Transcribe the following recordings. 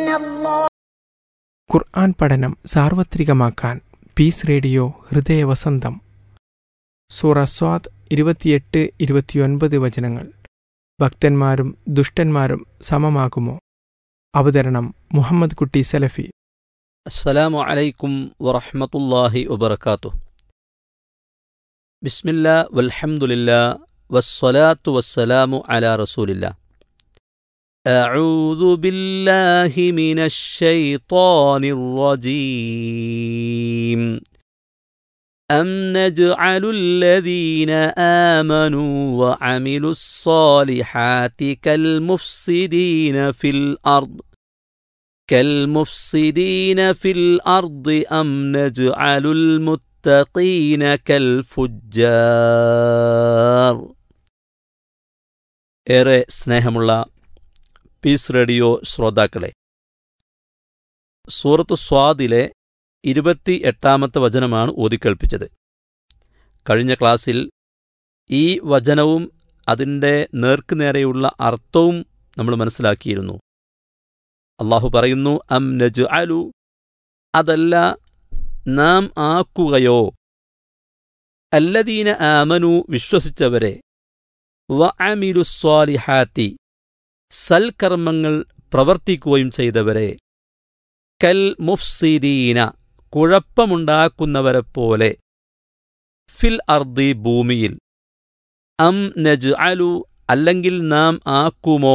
الله ഖുർആൻ പഠനം സാർവത്രികമാക്കാൻ piece radio ഹൃദയവസന്തം സൂറ സ്വാദ് ഇരുപത്തിയെട്ട് ഇരുപത്തിയൊൻപത് വചനങ്ങൾ ഭക്തന്മാരും ദുഷ്ടന്മാരും സമമാകുമോ അവതരണം മുഹമ്മദ് കുട്ടി സലഫി السلام عليكم ورحمة الله وبركاته بسم الله والحمد لله والصلاة والسلام على رسول الله أعوذ بالله من الشيطان الرجيم أم نجعل الذين آمنوا وعملوا الصالحات كالمفسدين في الأرض كالمفسدين في الأرض أم نجعل المتقين كالفجار ഏറെ സ്നേഹമുള്ള പീസ് റേഡിയോ ശ്രോതാക്കളെ സൂറത്ത് സ്വാദിലെ ഇരുപത്തി എട്ടാമത്തെ വചനമാണ് ഓതിക്കേൾപ്പിച്ചത് കഴിഞ്ഞ ക്ലാസ്സിൽ ഈ വചനവും അതിൻ്റെ നേർക്കുനേരെയുള്ള അർത്ഥവും നമ്മൾ മനസ്സിലാക്കിയിരുന്നു അള്ളാഹു പറയുന്നു അം നജ് അലു അതല്ല നാം ആക്കുകയോ അല്ലദീന ആമനു വിശ്വസിച്ചവരെ വ അമിലു സ്വാലിഹാത്തി സൽക്കർമ്മങ്ങൾ പ്രവർത്തിക്കുകയും ചെയ്തവരെ കൽ മുഫ്സിദീന കുഴപ്പമുണ്ടാക്കുന്നവരെപ്പോലെ ഫിൽ അർദി ഭൂമിയിൽ അം നജ് അലു അല്ലെങ്കിൽ നാം ആക്കുമോ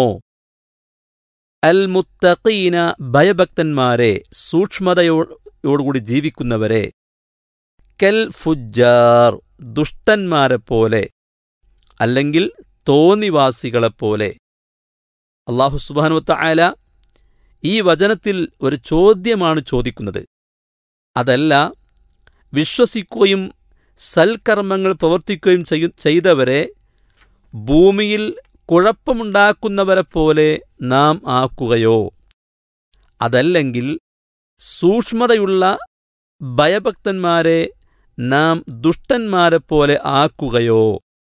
അൽ മുത്തഖീന ഭയഭക്തന്മാരെ സൂക്ഷ്മതയോടുകൂടി ജീവിക്കുന്നവരെ കൽ ഫുജാർ ദുഷ്ടന്മാരെപ്പോലെ അല്ലെങ്കിൽ തോന്നിവാസികളെപ്പോലെ അള്ളാഹു സുബാനുവത്ത ആല ഈ വചനത്തിൽ ഒരു ചോദ്യമാണ് ചോദിക്കുന്നത് അതല്ല വിശ്വസിക്കുകയും സൽക്കർമ്മങ്ങൾ പ്രവർത്തിക്കുകയും ചെയ്തവരെ ഭൂമിയിൽ കുഴപ്പമുണ്ടാക്കുന്നവരെപ്പോലെ നാം ആക്കുകയോ അതല്ലെങ്കിൽ സൂക്ഷ്മതയുള്ള ഭയഭക്തന്മാരെ നാം ദുഷ്ടന്മാരെപ്പോലെ ആക്കുകയോ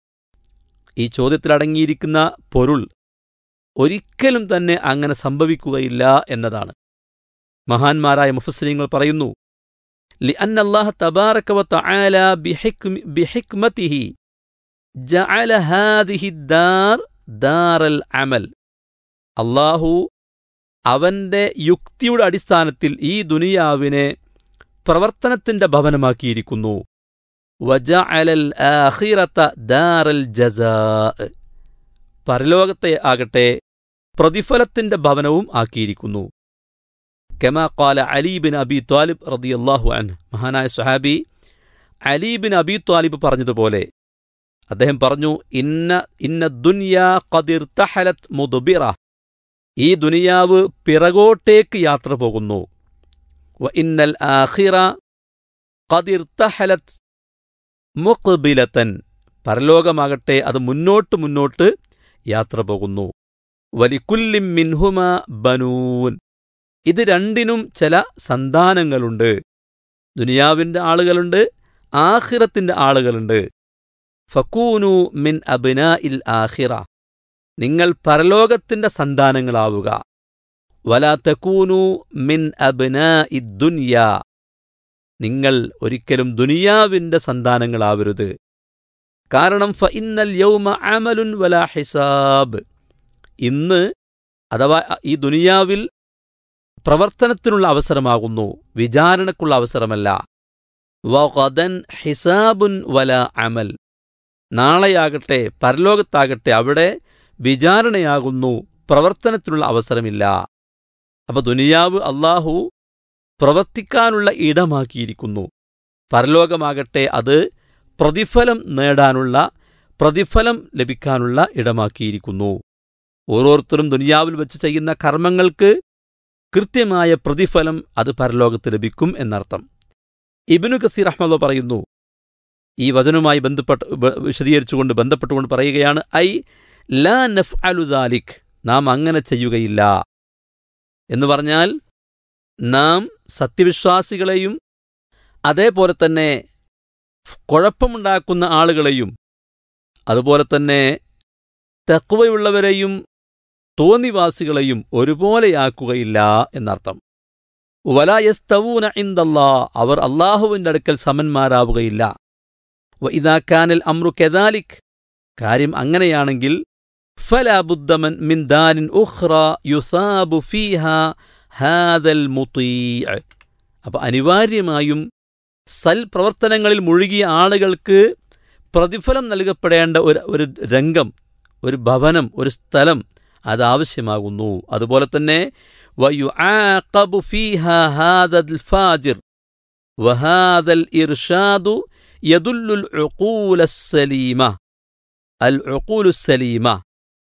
ഈ ചോദ്യത്തിലടങ്ങിയിരിക്കുന്ന പൊരുൾ ഒരിക്കലും തന്നെ അങ്ങനെ സംഭവിക്കുകയില്ല എന്നതാണ് മഹാന്മാരായ മുഫസ്ലിങ്ങൾ പറയുന്നു ലി അന്നല്ലാഹ തബാറക തആല ബിഹിക്മതിഹി ജഅല ഹാദിഹി ദാർ ദാറൽ അമൽ അള്ളാഹു അവന്റെ യുക്തിയുടെ അടിസ്ഥാനത്തിൽ ഈ ദുനിയാവിനെ പ്രവർത്തനത്തിന്റെ ഭവനമാക്കിയിരിക്കുന്നു വജഅലൽ ആഖിറത ദാറൽ ജസാ പരലോകത്തെ ആകട്ടെ പ്രതിഫലത്തിന്റെ ഭവനവും ആക്കിയിരിക്കുന്നു കെമാ കാല അലീബിൻ അബി ത്വാലിബ് റദിയല്ലാഹു അൻ മഹാനായ സുഹാബി അലീബിൻ അബി ത്വാലിബ് പറഞ്ഞതുപോലെ അദ്ദേഹം പറഞ്ഞു ഇന്ന ഇന്ന ദുനിയാ ഖദിർ തഹലത് മുദ്ബിറ ഈ ദുനിയാവ് പിറകോട്ടേക്ക് യാത്ര പോകുന്നു വ ഇന്നൽ ആഖിറ ഖദിർ തഹലത് മുഖ്ബിലത്തൻ പരലോകമാകട്ടെ അത് മുന്നോട്ട് മുന്നോട്ട് യാത്ര പോകുന്നു വലിക്കുല്ലിം മിൻഹുമ ബനൂൻ ഇത് രണ്ടിനും ചില സന്താനങ്ങളുണ്ട് ദുനിയാവിന്റെ ആളുകളുണ്ട് ആഖിറത്തിന്റെ ആളുകളുണ്ട് ഫക്കൂനു മിൻ അബ്ന ഇൽ ആഖിറ നിങ്ങൾ പരലോകത്തിന്റെ സന്താനങ്ങളാവുക വലാ തക്കൂനു മിൻ അബ്ന ഇദ്ദുന്യ നിങ്ങൾ ഒരിക്കലും ദുനിയാവിന്റെ സന്താനങ്ങളാവരുത് കാരണം ഫ ഇന്നൽ യൗമ അമലുൻ വലാ ഹിസാബ് ഇന്ന് അഥവാ ഈ ദുനിയാവിൽ പ്രവർത്തനത്തിനുള്ള അവസരമാകുന്നു വിചാരണക്കുള്ള അവസരമല്ല വഖദൻ ഹിസാബുൻ വല അമൽ നാളെയാകട്ടെ പരലോകത്താകട്ടെ അവിടെ വിചാരണയാകുന്നു പ്രവർത്തനത്തിനുള്ള അവസരമില്ല അപ്പൊ ദുനിയാവ് അള്ളാഹു പ്രവർത്തിക്കാനുള്ള ഇടമാക്കിയിരിക്കുന്നു പരലോകമാകട്ടെ അത് പ്രതിഫലം നേടാനുള്ള പ്രതിഫലം ലഭിക്കാനുള്ള ഇടമാക്കിയിരിക്കുന്നു ഓരോരുത്തരും ദുനിയാവിൽ വെച്ച് ചെയ്യുന്ന കർമ്മങ്ങൾക്ക് കൃത്യമായ പ്രതിഫലം അത് പരലോകത്ത് ലഭിക്കും എന്നർത്ഥം ഇബിനു കസീർ അഹമ്മദ് പറയുന്നു ഈ വചനവുമായി ബന്ധപ്പെട്ട് വിശദീകരിച്ചുകൊണ്ട് ബന്ധപ്പെട്ടുകൊണ്ട് പറയുകയാണ് ഐ ലാ നഫ് അലുദാലിഖ് നാം അങ്ങനെ ചെയ്യുകയില്ല എന്ന് പറഞ്ഞാൽ നാം സത്യവിശ്വാസികളെയും അതേപോലെ തന്നെ കുഴപ്പമുണ്ടാക്കുന്ന ആളുകളെയും അതുപോലെ തന്നെ തക്വയുള്ളവരെയും തോന്നിവാസികളെയും ഒരുപോലെയാക്കുകയില്ല എന്നർത്ഥം വലായസ്തവൂന ഇന്ദല്ലാ അവർ അള്ളാഹുവിൻ്റെ അടുക്കൽ സമന്മാരാവുകയില്ല വ ഇതാക്കാനൽ അമ്രു കെദാലിക് കാര്യം അങ്ങനെയാണെങ്കിൽ ഫലാബുദ്ദമൻ മിൻ ദാനിൻ ഉഖ്റ യുസാബു ഫീഹ ഹാദൽ മുത്തീഅ അപ്പോൾ അനിവാര്യമായും സൽപ്രവർത്തനങ്ങളിൽ മുഴുകിയ ആളുകൾക്ക് പ്രതിഫലം നൽകപ്പെടേണ്ട ഒരു ഒരു രംഗം ഒരു ഭവനം ഒരു സ്ഥലം അതാവശ്യമാകുന്നു അതുപോലെ തന്നെ ويعاقب فيها هذا الفاجر وهذا الإرشاد يدل العقول السليمة العقول السليمة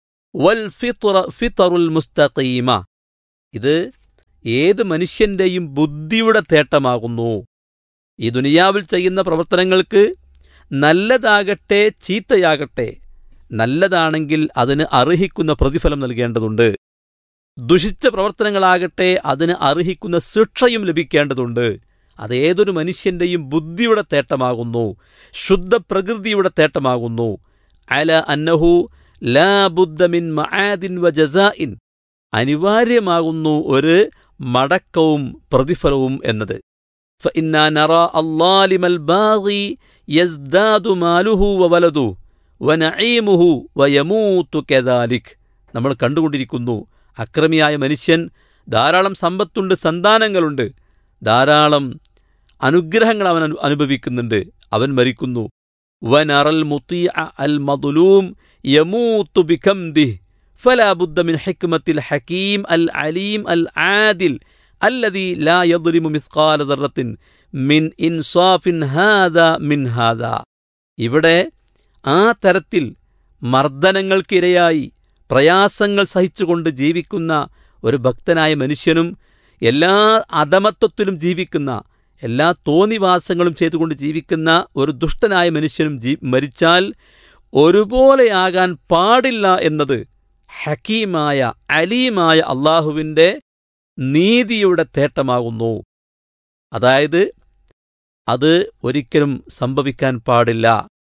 والفطر فطر المستقيمة ഇത് ഏത് മനുഷ്യന്റെയും ബുദ്ധിയുടെ തേട്ടമാകുന്നു ഈ ദുനിയാവിൽ ചെയ്യുന്ന പ്രവർത്തനങ്ങൾക്ക് നല്ലതാകട്ടെ ചീത്തയാകട്ടെ നല്ലതാണെങ്കിൽ അതിന് അർഹിക്കുന്ന പ്രതിഫലം നൽകേണ്ടതുണ്ട് ദുഷിച്ച പ്രവർത്തനങ്ങളാകട്ടെ അതിന് അർഹിക്കുന്ന ശിക്ഷയും ലഭിക്കേണ്ടതുണ്ട് അതേതൊരു മനുഷ്യന്റെയും ബുദ്ധിയുടെ തേട്ടമാകുന്നു ശുദ്ധ പ്രകൃതിയുടെ തേട്ടമാകുന്നു അല അന്നഹു ലാ ബുദ്ധമിൻ മആദിൻ വ ജസാഇൻ അനിവാര്യമാകുന്നു ഒരു മടക്കവും പ്രതിഫലവും എന്നത് فإنا نرى الظالم الباغي يزداد ماله وولده ونعيمه ويموت كذلك നമ്മൾ കണ്ടുകൊണ്ടിരിക്കുന്നു അക്രമിയായ മനുഷ്യൻ ധാരാളം സമ്പത്തുണ്ട് സന്താനങ്ങളുണ്ട് ധാരാളം അനുഗ്രഹങ്ങൾ അവൻ അനു- അനുഭവിക്കുന്നുണ്ട് അവൻ മരിക്കുന്നു വനറൽ മുത്തി അൽ മദുലൂം യമൂത്തു ബിഖംദിഹ് فلا بد من حكمة الحكيم العليم العادل الذي لا يظلم مثقال ذرة من إنصاف هذا من هذا ഇവിടെ ആ തരത്തിൽ മർദ്ദനങ്ങൾക്കിരയായി പ്രയാസങ്ങൾ സഹിച്ചുകൊണ്ട് ജീവിക്കുന്ന ഒരു ഭക്തനായ മനുഷ്യനും എല്ലാ അധമത്വത്തിലും ജീവിക്കുന്ന എല്ലാ തോന്നിവാസങ്ങളും ചെയ്തുകൊണ്ട് ജീവിക്കുന്ന ഒരു ദുഷ്ടനായ മനുഷ്യനും ജീ മരിച്ചാൽ ഒരുപോലെയാകാൻ പാടില്ല എന്നത് ഹക്കീമായ അലീമായ അള്ളാഹുവിൻ്റെ നീതിയുടെ തേട്ടമാകുന്നു അതായത് അത് ഒരിക്കലും സംഭവിക്കാൻ പാടില്ല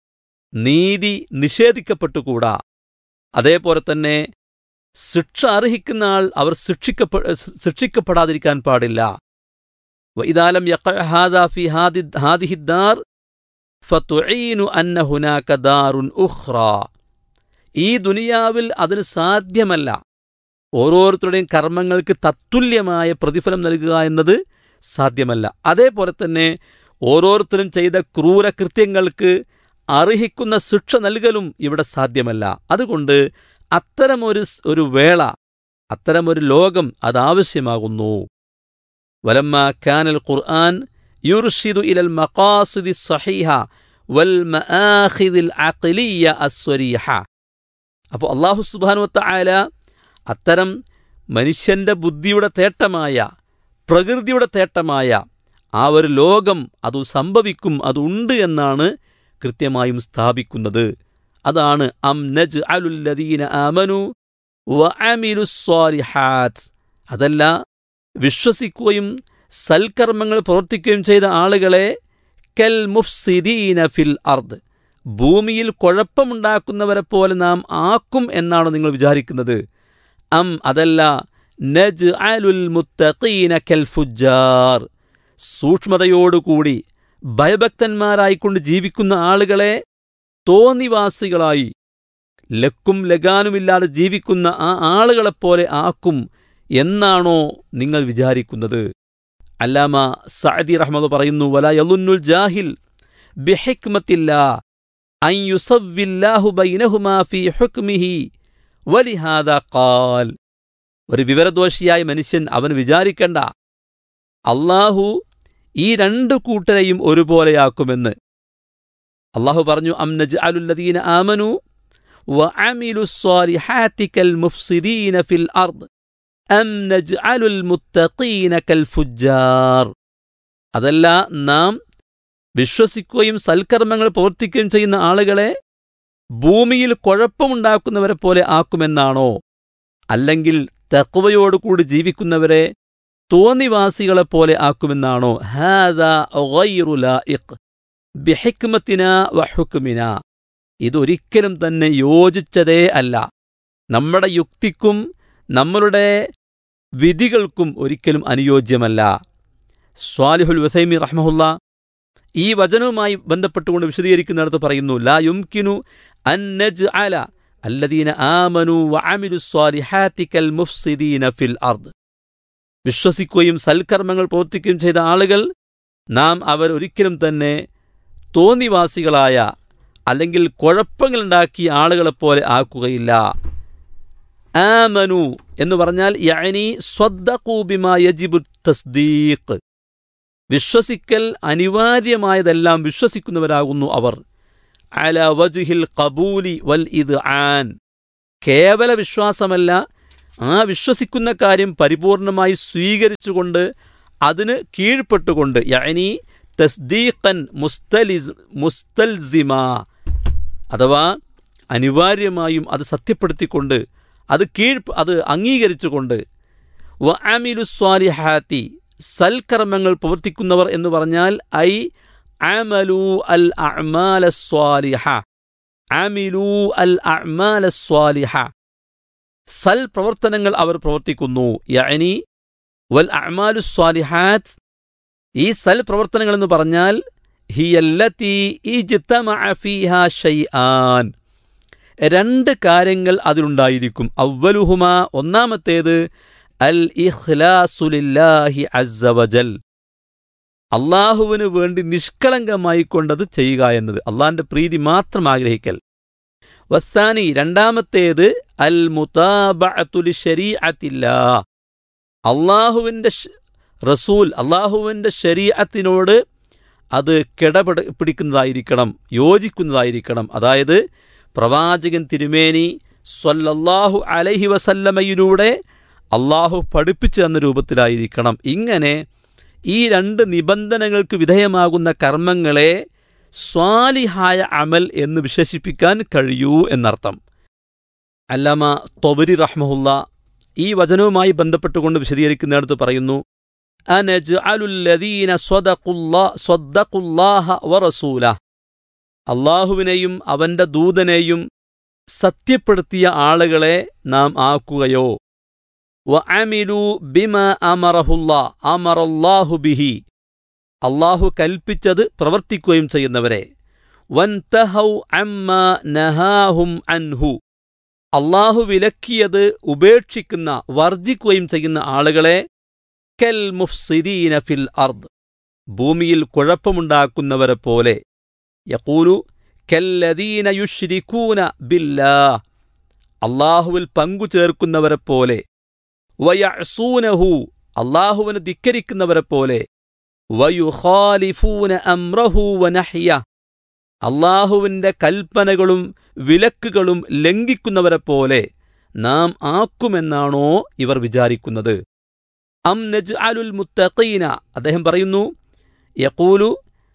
നീതി നിഷേധിക്കപ്പെട്ടുകൂടാ അതേപോലെ തന്നെ ശിക്ഷ അർഹിക്കുന്ന ആൾ അവർ ശിക്ഷിക്കപ്പെ ശിക്ഷിക്കപ്പെടാതിരിക്കാൻ പാടില്ല വഇദാലം യഖഅ ഹാദാ ഫി ഹാദി ഹാദിഹി ദാർ ഫതുഈനു അന്ന ഹുനാക ദാറുൻ ഉഖ്റാ ഈ ദുനിയാവിൽ അതിന് സാധ്യമല്ല ഓരോരുത്തരുടെയും കർമ്മങ്ങൾക്ക് തത്തുല്യമായ പ്രതിഫലം നൽകുക എന്നത് സാധ്യമല്ല അതേപോലെ തന്നെ ഓരോരുത്തരും ചെയ്ത ക്രൂരകൃത്യങ്ങൾക്ക് അർഹിക്കുന്ന ശിക്ഷ നൽകലും ഇവിടെ സാധ്യമല്ല അതുകൊണ്ട് അത്തരമൊരു സ്- ഒരു വേള അത്തരമൊരു ലോകം അതാവശ്യമാകുന്നു വലമ്മ കാനൽ ഖുർആൻ യുർഷിദു ഇലൽ മഖാസിദി സഹീഹ വൽ മആഖിദിൽ അഖ്ലിയ അസ്വരീഹ അപ്പോൾ അള്ളാഹു സുബാനുവത്ത ആയ അത്തരം മനുഷ്യന്റെ ബുദ്ധിയുടെ തേട്ടമായ പ്രകൃതിയുടെ തേട്ടമായ ആ ഒരു ലോകം അത് സംഭവിക്കും അതുണ്ട് എന്നാണ് കൃത്യമായും സ്ഥാപിക്കുന്നത് അതാണ് അം നജ് അലുല്ലദീന ആമനു വ സ്വാലിഹാത്ത് അതല്ല വിശ്വസിക്കുകയും സൽക്കർമ്മങ്ങൾ പ്രവർത്തിക്കുകയും ചെയ്ത ആളുകളെ കൽ മുഫ്സിദീന ഫിൽ അർദ് ഭൂമിയിൽ കുഴപ്പമുണ്ടാക്കുന്നവരെ പോലെ നാം ആക്കും എന്നാണ് നിങ്ങൾ വിചാരിക്കുന്നത് അം അതല്ല നജ് അലുൽ മുത്തഖീന കൽ ഫുജാർ സൂക്ഷ്മതയോടുകൂടി ഭയഭക്തന്മാരായിക്കൊണ്ട് ജീവിക്കുന്ന ആളുകളെ തോന്നിവാസികളായി ലക്കും ലഗാനുമില്ലാതെ ജീവിക്കുന്ന ആ ആളുകളെപ്പോലെ ആക്കും എന്നാണോ നിങ്ങൾ വിചാരിക്കുന്നത് അല്ലാമ സഅദി റഹ്മദ് പറയുന്നു വല യലുന്നുൽ ജാഹിൽ ബിഹിക്മത്തില്ല അൻ യുസവ്വില്ലാഹു ബൈനഹുമാ ഫീ ഹുക്മിഹി വലിഹാദ ഖാൽ ഒരു വിവരദോഷിയായ മനുഷ്യൻ അവൻ വിചാരിക്കണ്ട അള്ളാഹു ഈ രണ്ടു കൂട്ടരെയും ഒരുപോലെയാക്കുമെന്ന് അള്ളാഹു പറഞ്ഞു അം നജ്അലുല്ലദീന ആമനു وعملوا الصالحات كالمفسدين في الأرض أم نجعل المتقين كالفجار അതല്ല നാം വിശ്വസിക്കുകയും സൽക്കർമ്മങ്ങൾ പ്രവർത്തിക്കുകയും ചെയ്യുന്ന ആളുകളെ ഭൂമിയിൽ കുഴപ്പമുണ്ടാക്കുന്നവരെ പോലെ ആക്കുമെന്നാണോ അല്ലെങ്കിൽ തക്വയോടുകൂടി ജീവിക്കുന്നവരെ തോന്നിവാസികളെപ്പോലെ ആക്കുമെന്നാണോ ഹാദ ഗൈറു ലായിഖ് ബിഹിക്മത്തിന വഹുക്മിന ഇതൊരിക്കലും തന്നെ യോജിച്ചതേ അല്ല നമ്മുടെ യുക്തിക്കും നമ്മളുടെ വിധികൾക്കും ഒരിക്കലും അനുയോജ്യമല്ല സ്വാലിഹുൽ വസൈമി റഹ്മഹുല്ല ഈ വചനവുമായി ബന്ധപ്പെട്ടുകൊണ്ട് വിശദീകരിക്കുന്നിടത്ത് പറയുന്നു ലാ യുംകിനു അൻ നജ്അല അല്ലദീന ആമനു വഅമിലു സ്വാലിഹാത്തി കൽ മുഫ്സിദീന ഫിൽ അർദ് വിശ്വസിക്കുകയും സൽക്കർമ്മങ്ങൾ പ്രവർത്തിക്കുകയും ചെയ്ത ആളുകൾ നാം അവർ ഒരിക്കലും തന്നെ തോന്നിവാസികളായ അല്ലെങ്കിൽ കുഴപ്പങ്ങളുണ്ടാക്കിയ ആളുകളെപ്പോലെ ആക്കുകയില്ല ആമനു എന്ന് പറഞ്ഞാൽ യഅനി സ്വദ്ദഖൂ ബിമാ യജിബു തസ്ദീഖ് വിശ്വസിക്കൽ അനിവാര്യമായതെല്ലാം വിശ്വസിക്കുന്നവരാകുന്നു അവർ അല വജ്ഹിൽ ഖബൂലി വൽ ഇത് ആൻ കേവല വിശ്വാസമല്ല ആ വിശ്വസിക്കുന്ന കാര്യം പരിപൂർണമായി സ്വീകരിച്ചുകൊണ്ട് അതിന് കീഴ്പ്പെട്ടുകൊണ്ട് യഅനി തസ്ദീഖൻ മുസ്തലിസ് മുസ്തൽസിമ അഥവാ അനിവാര്യമായും അത് സത്യപ്പെടുത്തിക്കൊണ്ട് അത് കീഴ് അത് അംഗീകരിച്ചുകൊണ്ട് വ അമിലു സ്വാലിഹാത്തി സൽക്കർമ്മങ്ങൾ പ്രവർത്തിക്കുന്നവർ എന്ന് പറഞ്ഞാൽ ഐ അമലു അൽ അഅ്മാല സ്വാലിഹ അമിലു അൽ അഅ്മാല സ്വാലിഹ സൽ പ്രവർത്തനങ്ങൾ അവർ പ്രവർത്തിക്കുന്നു യഅനി വൽ അഅ്മാലു സ്വാലിഹാത്ത് ഈ സൽ പ്രവർത്തനങ്ങൾ എന്ന് പറഞ്ഞാൽ ഹിയല്ലത്തി ഇജ്തമഅ ഫീഹാ ഷൈആൻ രണ്ട് കാര്യങ്ങൾ അതിലുണ്ടായിരിക്കും അവലുഹുമ ഒന്നാമത്തേത് അൽ ഇഖ്ലാസുലില്ലാഹി അസ്സവജൽ അള്ളാഹുവിന് വേണ്ടി നിഷ്കളങ്കമായി കൊണ്ടത് ചെയ്യുക എന്നത് അള്ളാഹിന്റെ പ്രീതി മാത്രം ആഗ്രഹിക്കൽ വസ്സാനി രണ്ടാമത്തേത് അൽ മുതാബഅത്തുലി ശരീഅത്തില്ല അള്ളാഹുവിൻ്റെ റസൂൽ അള്ളാഹുവിൻ്റെ ശരീഅത്തിനോട് അത് കിടപെട പിടിക്കുന്നതായിരിക്കണം യോജിക്കുന്നതായിരിക്കണം അതായത് പ്രവാചകൻ തിരുമേനി സ്വല്ലല്ലാഹു അലൈഹി വസല്ലമയിലൂടെ അള്ളാഹു പഠിപ്പിച്ചു തന്ന രൂപത്തിലായിരിക്കണം ഇങ്ങനെ ഈ രണ്ട് നിബന്ധനകൾക്ക് വിധേയമാകുന്ന കർമ്മങ്ങളെ സ്വാലിഹായ അമൽ എന്ന് വിശേഷിപ്പിക്കാൻ കഴിയൂ എന്നർത്ഥം അല്ലാമ തൊബരി റഹ്മഹുല്ല ഈ വചനവുമായി ബന്ധപ്പെട്ടുകൊണ്ട് വിശദീകരിക്കുന്നിടത്ത് പറയുന്നു അനജ്അലുല്ലദീന സ്വദഖുല്ലാ സ്വദ്ദഖുല്ലാഹ വറസൂല അള്ളാഹുവിനെയും അവന്റെ ദൂതനെയും സത്യപ്പെടുത്തിയ ആളുകളെ നാം ആക്കുകയോ വഅമിലു ബിമ അമറഹുല്ലാ അമറല്ലാഹു ബിഹി അള്ളാഹു കൽപ്പിച്ചത് പ്രവർത്തിക്കുകയും ചെയ്യുന്നവരെ വൻതഹൗ അമ്മ നഹാഹും അൻഹു അള്ളാഹു വിലക്കിയത് ഉപേക്ഷിക്കുന്ന വർജിക്കുകയും ചെയ്യുന്ന ആളുകളെ കൽ മുഫ്സിദീന ഫിൽ അർദ് ഭൂമിയിൽ കുഴപ്പമുണ്ടാക്കുന്നവരെ പോലെ യക്കൂലു കല്ലദീന യുഷ്രിക്കൂന ബില്ലാ അള്ളാഹുവിൽ പങ്കു ചേർക്കുന്നവരെ പോലെ വയസൂനഹു അള്ളാഹുവിനെ ധിക്കരിക്കുന്നവരെ പോലെ വയുഖാലിഫൂന അമ്രഹു വനഹ്യ അള്ളാഹുവിന്റെ കൽപ്പനകളും വിലക്കുകളും ലംഘിക്കുന്നവരെ പോലെ നാം ആക്കുമെന്നാണോ ഇവർ വിചാരിക്കുന്നത് അം നജ് അലുൽ മുത്തഖീന അദ്ദേഹം പറയുന്നു യക്കൂലു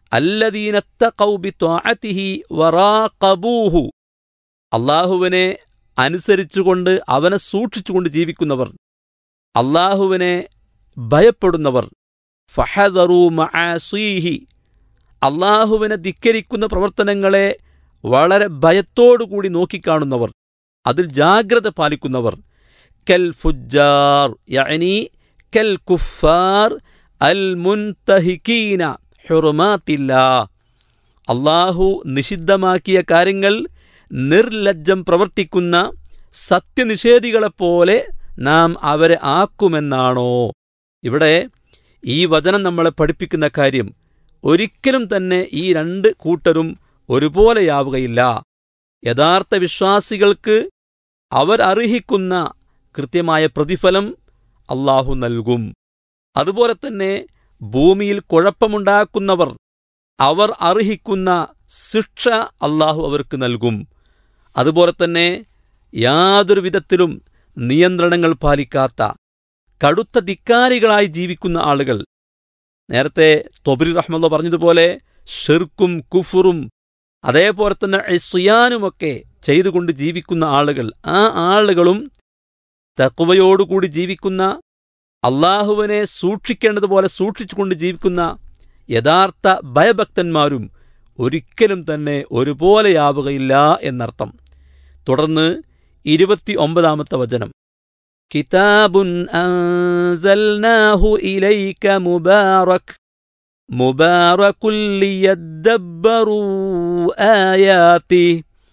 അല്ലദീനത്തഖൗബിത്വാഅതിഹി വറാഖബൂഹു അള്ളാഹുവിനെ അനുസരിച്ചുകൊണ്ട് അവനെ സൂക്ഷിച്ചുകൊണ്ട് ജീവിക്കുന്നവർ അള്ളാഹുവിനെ ഭയപ്പെടുന്നവർ ഫഹദറു മആസീഹി അള്ളാഹുവിനെ ധിക്കരിക്കുന്ന പ്രവർത്തനങ്ങളെ വളരെ ഭയത്തോടുകൂടി നോക്കിക്കാണുന്നവർ അതിൽ ജാഗ്രത പാലിക്കുന്നവർ കൽ ഫുജാർ യഅനി കൽ കുഫാർ അൽ മുൻതഹിക്കീന ഹുറുമാത്തില്ല അള്ളാഹു നിഷിദ്ധമാക്കിയ കാര്യങ്ങൾ നിർലജ്ജം പ്രവർത്തിക്കുന്ന സത്യനിഷേധികളെപ്പോലെ നാം അവരെ ആക്കുമെന്നാണോ ഇവിടെ ഈ വചനം നമ്മളെ പഠിപ്പിക്കുന്ന കാര്യം ഒരിക്കലും തന്നെ ഈ രണ്ട് കൂട്ടരും ഒരുപോലെയാവുകയില്ല യഥാർത്ഥ വിശ്വാസികൾക്ക് അവർ അർഹിക്കുന്ന കൃത്യമായ പ്രതിഫലം അള്ളാഹു നൽകും അതുപോലെ തന്നെ ഭൂമിയിൽ കുഴപ്പമുണ്ടാക്കുന്നവർ അവർ അർഹിക്കുന്ന ശിക്ഷ അള്ളാഹു അവർക്ക് നൽകും അതുപോലെ തന്നെ യാതൊരു വിധത്തിലും നിയന്ത്രണങ്ങൾ പാലിക്കാത്ത കടുത്ത ധിക്കാരികളായി ജീവിക്കുന്ന ആളുകൾ നേരത്തെ തൊബരി റഹ്മല്ല പറഞ്ഞതുപോലെ ഷിർക്കും കുഫുറും അതേപോലെ തന്നെ ഇസ്യാനുമൊക്കെ ചെയ്തുകൊണ്ട് ജീവിക്കുന്ന ആളുകൾ ആ ആളുകളും തക്കുവയോടുകൂടി ജീവിക്കുന്ന അള്ളാഹുവിനെ സൂക്ഷിക്കേണ്ടതുപോലെ സൂക്ഷിച്ചുകൊണ്ട് ജീവിക്കുന്ന യഥാർത്ഥ ഭയഭക്തന്മാരും ഒരിക്കലും തന്നെ ഒരുപോലെയാവുകയില്ല എന്നർത്ഥം തുടർന്ന് ഇരുപത്തി ഒമ്പതാമത്തെ വചനം كتاب أنزلناه إليك مبارك مبارك ليدبروا آياته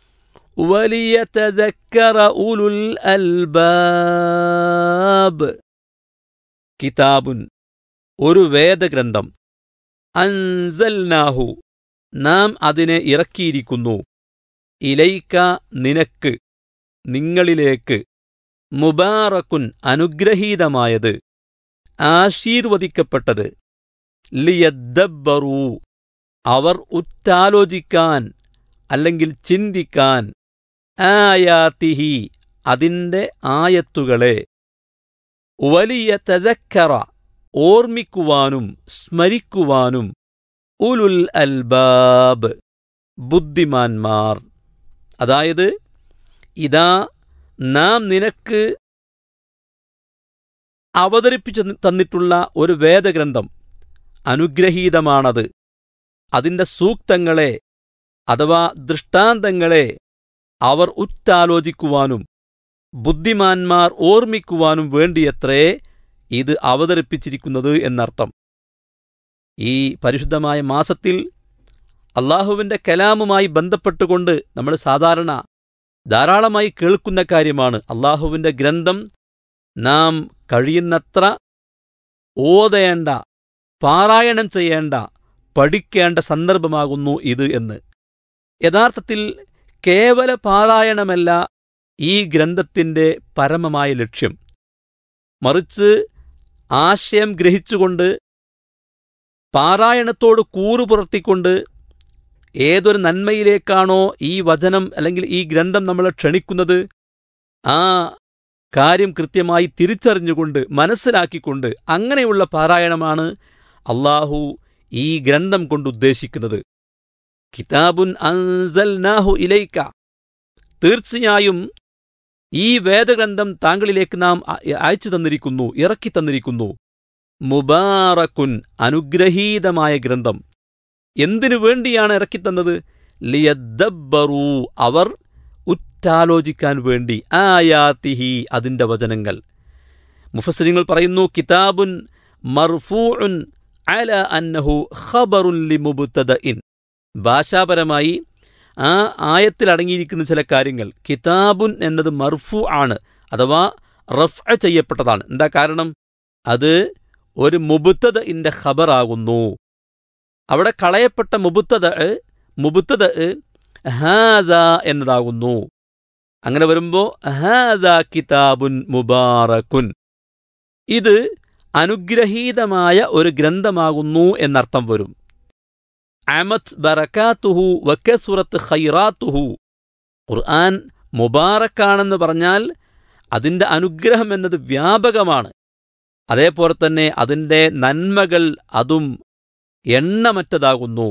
وليتذكر أولو الألباب كتاب ഒരു വേദഗ്രന്ഥം അൻസൽനാഹു നാം അതിനെ ഇറക്കിയിരിക്കുന്നു ഇലൈക്ക നിനക്ക് നിങ്ങളിലേക്ക് മുബാറക്കുൻ അനുഗ്രഹീതമായത് ആശീർവദിക്കപ്പെട്ടത് ലിയദ്ദബ്ബറൂ അവർ ഉറ്റാലോചിക്കാൻ അല്ലെങ്കിൽ ചിന്തിക്കാൻ ആയാത്തിഹി അതിൻ്റെ ആയത്തുകളെ വലിയ തദക്കറ ഓർമ്മിക്കുവാനും സ്മരിക്കുവാനും ഉലുൽ അൽബാബ് ബുദ്ധിമാന്മാർ അതായത് ഇതാ നാം നിനക്ക് അവതരിപ്പിച്ചു തന്നിട്ടുള്ള ഒരു വേദഗ്രന്ഥം അനുഗ്രഹീതമാണത് അതിൻ്റെ സൂക്തങ്ങളെ അഥവാ ദൃഷ്ടാന്തങ്ങളെ അവർ ഉറ്റാലോചിക്കുവാനും ബുദ്ധിമാന്മാർ ഓർമ്മിക്കുവാനും വേണ്ടിയത്രേ ഇത് അവതരിപ്പിച്ചിരിക്കുന്നത് എന്നർത്ഥം ഈ പരിശുദ്ധമായ മാസത്തിൽ അള്ളാഹുവിൻ്റെ കലാമുമായി ബന്ധപ്പെട്ടുകൊണ്ട് നമ്മൾ സാധാരണ ധാരാളമായി കേൾക്കുന്ന കാര്യമാണ് അള്ളാഹുവിൻ്റെ ഗ്രന്ഥം നാം കഴിയുന്നത്ര ഓതേണ്ട പാരായണം ചെയ്യേണ്ട പഠിക്കേണ്ട സന്ദർഭമാകുന്നു ഇത് എന്ന് യഥാർത്ഥത്തിൽ കേവല പാരായണമല്ല ഈ ഗ്രന്ഥത്തിൻ്റെ പരമമായ ലക്ഷ്യം മറിച്ച് ആശയം ഗ്രഹിച്ചുകൊണ്ട് പാരായണത്തോട് കൂറുപുറത്തിക്കൊണ്ട് ഏതൊരു നന്മയിലേക്കാണോ ഈ വചനം അല്ലെങ്കിൽ ഈ ഗ്രന്ഥം നമ്മളെ ക്ഷണിക്കുന്നത് ആ കാര്യം കൃത്യമായി തിരിച്ചറിഞ്ഞുകൊണ്ട് മനസ്സിലാക്കിക്കൊണ്ട് അങ്ങനെയുള്ള പാരായണമാണ് അള്ളാഹു ഈ ഗ്രന്ഥം കൊണ്ട് ഉദ്ദേശിക്കുന്നത് കിതാബുൻ അൻസൽനാഹു ഇലൈക്ക തീർച്ചയായും ഈ വേദഗ്രന്ഥം താങ്കളിലേക്ക് നാം അയച്ചു തന്നിരിക്കുന്നു ഇറക്കി തന്നിരിക്കുന്നു മുബാറക്കുൻ അനുഗ്രഹീതമായ ഗ്രന്ഥം എന്തിനു വേണ്ടിയാണ് ഇറക്കിത്തന്നത് ലിയദ്ദബ്ബറൂ അവർ ഉറ്റാലോചിക്കാൻ വേണ്ടി ആയാത്തിഹി അതിൻ്റെ വചനങ്ങൾ മുഫസ്സരിങ്ങൾ പറയുന്നു കിതാബുൻ മർഫൂഉൻ അല അന്നഹു ഖബറുൻ ലിമുബ്തദഇൻ ഭാഷാപരമായി ആ ആയത്തിൽ അടങ്ങിയിരിക്കുന്ന ചില കാര്യങ്ങൾ കിതാബുൻ എന്നത് മർഫു ആണ് അഥവാ റഫ് ചെയ്യപ്പെട്ടതാണ് എന്താ കാരണം അത് ഒരു മുബുത്തത് ഇന്റെ ഖബറാകുന്നു അവിടെ കളയപ്പെട്ട മുബുത്തത് മുബുത്തത് ഹാദ എന്നതാകുന്നു അങ്ങനെ വരുമ്പോൾ ഹാദ കിതാബുൻ മുബാറക്കുൻ ഇത് അനുഗ്രഹീതമായ ഒരു ഗ്രന്ഥമാകുന്നു എന്നർത്ഥം വരും അമത് ബറക്കാത്തുഹു വക്കസുറത്ത് ഖൈറാത്തുഹു ഖുർആൻ മുബാറക്കാണെന്ന് പറഞ്ഞാൽ അതിൻ്റെ അനുഗ്രഹം എന്നത് വ്യാപകമാണ് അതേപോലെ തന്നെ അതിൻ്റെ നന്മകൾ അതും എണ്ണമറ്റതാകുന്നു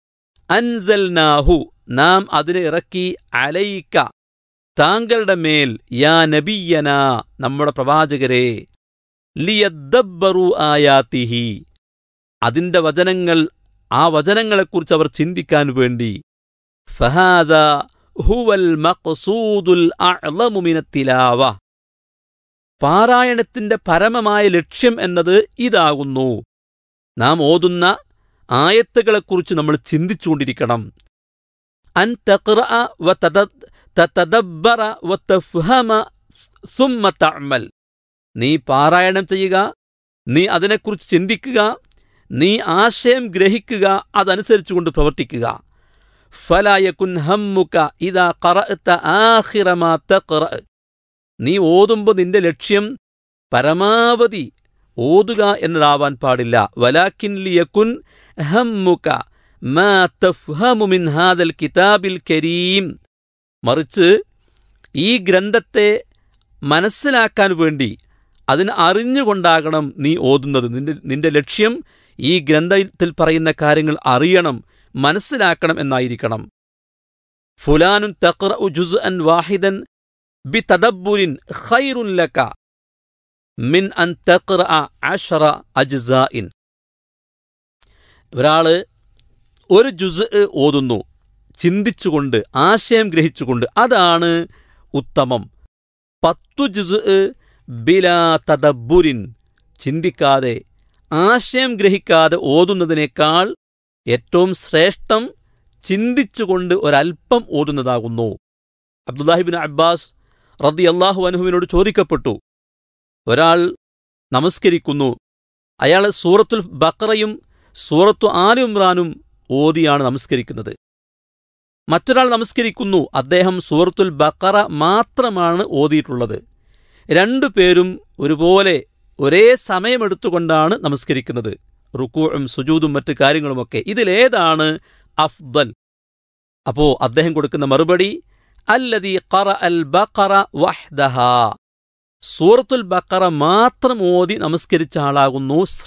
അൻസൽനാഹു നാം അതിനെ ഇറക്കി അലയിക്ക താങ്കളുടെ മേൽ യാ നബിയന നമ്മുടെ പ്രവാചകരെ ലിയദ്ദബ്ബറു ആയാത്തിഹി അതിൻ്റെ വചനങ്ങൾ ആ വചനങ്ങളെക്കുറിച്ച് അവർ ചിന്തിക്കാൻ വേണ്ടി ഫഹാദ ഹുവൽ മഖ്സൂദുൽ അഅ്ലമു മിനത്തിലാവ പാരായണത്തിന്റെ പരമമായ ലക്ഷ്യം എന്നത് ഇതാകുന്നു നാം ഓതുന്ന ആയത്തുകളെക്കുറിച്ച് നമ്മൾ ചിന്തിച്ചുകൊണ്ടിരിക്കണം അൻ തഖ്റഅ വ തതദ്ബറ വ തഫ്ഹമ സുമ്മ തഅമൽ നീ പാരായണം ചെയ്യുക നീ അതിനെക്കുറിച്ച് ചിന്തിക്കുക നീ ആശയം ഗ്രഹിക്കുക അതനുസരിച്ചുകൊണ്ട് പ്രവർത്തിക്കുക ഫലായക്കുൻ ഹമ്മുക ഇതാ ഖറഅത ആഖിറമാ തഖ്റ നീ ഓതുമ്പോൾ നിന്റെ ലക്ഷ്യം പരമാവധി ഓതുക എന്നതാവാൻ പാടില്ല വലാക്കിൻ ലിയക്കുൻ ഹമ്മുക മാ തഫ്ഹമു മിൻ ഹാദൽ കിതാബിൽ കരീം മറിച്ച് ഈ ഗ്രന്ഥത്തെ മനസ്സിലാക്കാൻ വേണ്ടി അതിന് അറിഞ്ഞുകൊണ്ടാകണം നീ ഓതുന്നത് നിന്റെ നിന്റെ ലക്ഷ്യം ഈ ഗ്രന്ഥത്തിൽ പറയുന്ന കാര്യങ്ങൾ അറിയണം മനസ്സിലാക്കണം എന്നായിരിക്കണം ഫുലാനുൻ തഖ്റ ജുസ് അൻ വാഹിദൻ ബി തദബ്ബുരിൻ ഖൈറുൻ ലക മിൻ അൻ തഖ്റ അഷറ അജ്സാഇൻ ഒരാള് ഒരു ജുസ് ഓതുന്നു ചിന്തിച്ചുകൊണ്ട് ആശയം ഗ്രഹിച്ചുകൊണ്ട് അതാണ് ഉത്തമം പത്തു ജുസ് ബിലാ തദബ്ബുരിൻ ചിന്തിക്കാതെ ആശയം ഗ്രഹിക്കാതെ ഓതുന്നതിനേക്കാൾ ഏറ്റവും ശ്രേഷ്ഠം ചിന്തിച്ചുകൊണ്ട് ഒരൽപ്പം ഓതുന്നതാകുന്നു അബ്ദുല്ലാഹിബിൻ അബ്ബാസ് റദ്ദി അള്ളാഹു അനുഹുവിനോട് ചോദിക്കപ്പെട്ടു ഒരാൾ നമസ്കരിക്കുന്നു അയാൾ സൂറത്തുൽ ബക്കറയും സൂറത്തു ആലു ഇമ്രാനും ഓതിയാണ് നമസ്കരിക്കുന്നത് മറ്റൊരാൾ നമസ്കരിക്കുന്നു അദ്ദേഹം സൂറത്തുൽ ബക്കറ മാത്രമാണ് ഓതിയിട്ടുള്ളത് രണ്ടുപേരും ഒരുപോലെ ഒരേ സമയമെടുത്തുകൊണ്ടാണ് നമസ്കരിക്കുന്നത് റുക്കൂഴും സുജൂതും മറ്റു കാര്യങ്ങളുമൊക്കെ ഇതിലേതാണ് അഫ്ദൽ അപ്പോ അദ്ദേഹം കൊടുക്കുന്ന മറുപടി അല്ലതി ഖറ അൽ ബഖറ വഹ്ദഹ സൂറത്തുൽ ബക്കറ മാത്രം ഓതി നമസ്കരിച്ച ആളാകുന്നു